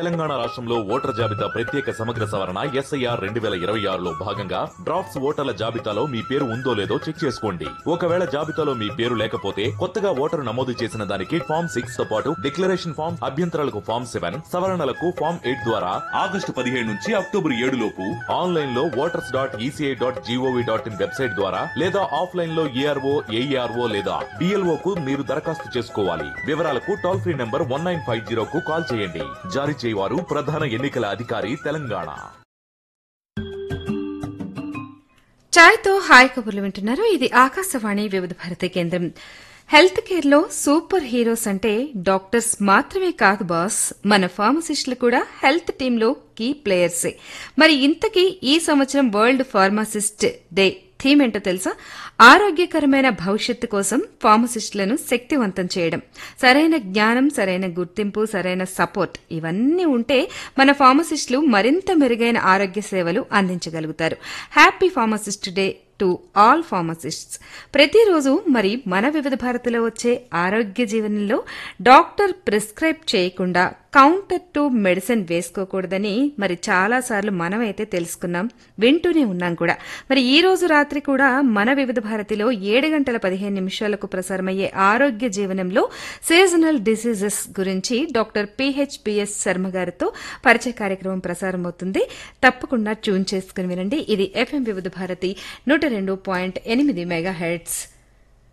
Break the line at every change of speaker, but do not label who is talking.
తెలంగాణ రాష్ట్రంలో ఓటర్ జాబితా ప్రత్యేక సమగ్ర సవరణ ఎస్ఐఆర్ రెండు వేల ఇరవై ఆరులో భాగంగా డ్రాఫ్ట్స్ ఓటర్ల జాబితాలో మీ పేరు ఉందో లేదో చెక్ చేసుకోండి ఒకవేళ జాబితాలో మీ పేరు లేకపోతే కొత్తగా ఓటరు నమోదు చేసిన దానికి ఫామ్ సిక్స్ తో పాటు డిక్లరేషన్ ఫామ్ అభ్యంతరాలకు ఫామ్ సెవెన్ సవరణలకు ఫామ్ ఎయిట్ ద్వారా ఆగస్టు పదిహేడు నుంచి అక్టోబర్ ఏడు లోపు ఆన్లైన్ లో voters dot ECI dot GOV dot in website ద్వారా లేదా ఆఫ్లైన్ లో ఏఆర్ఓ ఏఈఆర్ఓ లేదా బిఎల్ఓ కు మీరు దరఖాస్తు చేసుకోవాలి వివరాలకు toll free number one nine five zero కు కాల్ చేయండి జారీ చేయవారు ప్రధాన ఎన్నికల అధికారి తెలంగాణ
ఛాయ్తో హాయ్ కబుర్లు వింటున్నారు ఇది ఆకాశవాణి వివిధ భారతి కేంద్రం హెల్త్ కేర్ లో సూపర్ హీరోస్ అంటే డాక్టర్స్ మాత్రమే కాదు బాస్ మన ఫార్మసిస్టులు కూడా హెల్త్ టీంలో కీ ప్లేయర్సే మరి ఇంతకీ ఈ సంవత్సరం వరల్డ్ ఫార్మసిస్ట్ డే థీమ్ ఏంటో తెలుసా ఆరోగ్యకరమైన భవిష్యత్తు కోసం ఫార్మసిస్టులను శక్తివంతం చేయడం సరైన జ్ఞానం సరైన గుర్తింపు సరైన సపోర్ట్ ఇవన్నీ ఉంటే మన ఫార్మసిస్టులు మరింత మెరుగైన ఆరోగ్య సేవలు అందించగలుగుతారు happy pharmacist day to all pharmacists ప్రతిరోజు మరి మన వివిధ భారతిలో వచ్చే ఆరోగ్య జీవనంలో డాక్టర్ ప్రిస్క్రైబ్ చేయకుండా కౌంటర్ టు మెడిసిన్ వేసుకోకూడదని మరి చాలాసార్లు మనమైతే తెలుసుకున్నాం వింటూనే ఉన్నాం కూడా మరి ఈ రోజు రాత్రి కూడా మన వివిధ భారతిలో ఏడు గంటల పదిహేను నిమిషాలకు ప్రసారమయ్యే ఆరోగ్య జీవనంలో సీజనల్ డిసీజెస్ గురించి డాక్టర్ పిహెచ్పిఎస్ శర్మ గారితో పరిచయ కార్యక్రమం ప్రసారమవుతుంది తప్పకుండా ట్యూన్ చేసుకుని వినండి ఇది ఎఫ్ఎం వివిధ భారతి నూట రెండు పాయింట్ ఎనిమిది మెగా హెడ్స్